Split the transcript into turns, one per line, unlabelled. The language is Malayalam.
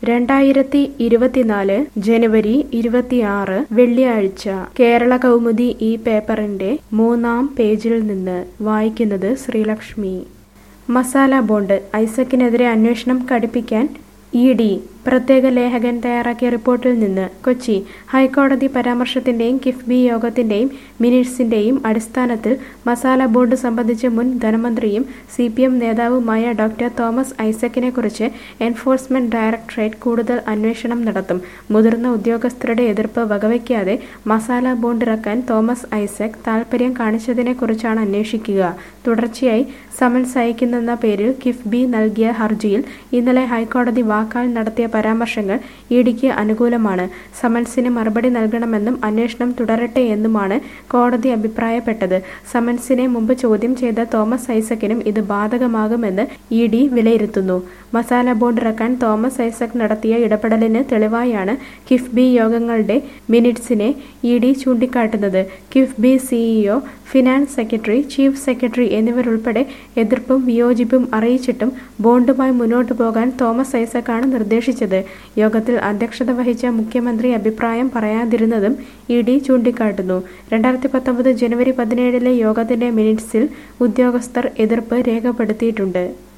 രണ്ടായിരത്തി ഇരുപത്തിനാല് ജനുവരി ഇരുപത്തിയാറ് വെള്ളിയാഴ്ച കേരള കൗമുദി ഈ പേപ്പറിന്റെ മൂന്നാം പേജിൽ നിന്ന് വായിക്കുന്നത് ശ്രീലക്ഷ്മി മസാല ബോണ്ട് ഐസക്കിനെതിരെ അന്വേഷണം കടുപ്പിക്കാൻ ഇ ഡി പ്രത്യേക ലേഖകൻ തയ്യാറാക്കിയ റിപ്പോർട്ടിൽ നിന്ന് കൊച്ചി ഹൈക്കോടതി പരാമർശത്തിന്റെയും കിഫ്ബി യോഗത്തിന്റെയും മിനിറ്റ്സിന്റെയും അടിസ്ഥാനത്തിൽ മസാല ബോണ്ട് സംബന്ധിച്ച് മുൻ ധനമന്ത്രിയും സി പി എം നേതാവുമായ ഡോക്ടർ തോമസ് ഐസക്കിനെ കുറിച്ച് എൻഫോഴ്സ്മെന്റ് ഡയറക്ടറേറ്റ് കൂടുതൽ അന്വേഷണം നടത്തും മുതിർന്ന ഉദ്യോഗസ്ഥരുടെ എതിർപ്പ് വകവയ്ക്കാതെ മസാല ബോണ്ട് ഇറക്കാൻ തോമസ് ഐസക് താൽപര്യം കാണിച്ചതിനെക്കുറിച്ചാണ് അന്വേഷിക്കുക തുടർച്ചയായി സമൻസ് അയക്കുന്നെന്ന പേരിൽ കിഫ്ബി നൽകിയ ഹർജിയിൽ ഇന്നലെ ഹൈക്കോടതി വാക്കാൽ നടത്തിയ പരാമർശങ്ങൾ ഇഡിക്ക് അനുകൂലമാണ് സമൻസിന് മറുപടി നൽകണമെന്നും അന്വേഷണം തുടരട്ടെ എന്നുമാണ് കോടതി അഭിപ്രായപ്പെട്ടത് സമൻസിനെ മുമ്പ് ചോദ്യം ചെയ്ത തോമസ് ഐസക്കിനും ഇത് ബാധകമാകുമെന്ന് ഇ ഡി വിലയിരുത്തുന്നു മസാല ബോണ്ട് ഇറക്കാൻ തോമസ് ഐസക് നടത്തിയ ഇടപെടലിന് തെളിവായാണ് കിഫ്ബി യോഗങ്ങളുടെ മിനിറ്റ്സിനെ ഇ ഡി ചൂണ്ടിക്കാട്ടുന്നത് KIIFB CEO finance secretary chief secretary എന്നിവരുൾപ്പെടെ എതിർപ്പും വിയോജിപ്പും അറിയിച്ചിട്ടും ബോണ്ടുമായി മുന്നോട്ടു പോകാൻ തോമസ് ഐസക്കാണ് നിർദ്ദേശിച്ചത് യോഗത്തിൽ അധ്യക്ഷത വഹിച്ച മുഖ്യമന്ത്രി അഭിപ്രായം പറയാതിരുന്നതും ഇ ഡി ചൂണ്ടിക്കാട്ടുന്നു രണ്ടായിരത്തി പത്തൊമ്പത് ജനുവരി പതിനേഴിലെ യോഗത്തിന്റെ മിനിറ്റ്സിൽ ഉദ്യോഗസ്ഥർ എതിർപ്പ് രേഖപ്പെടുത്തിയിട്ടുണ്ട്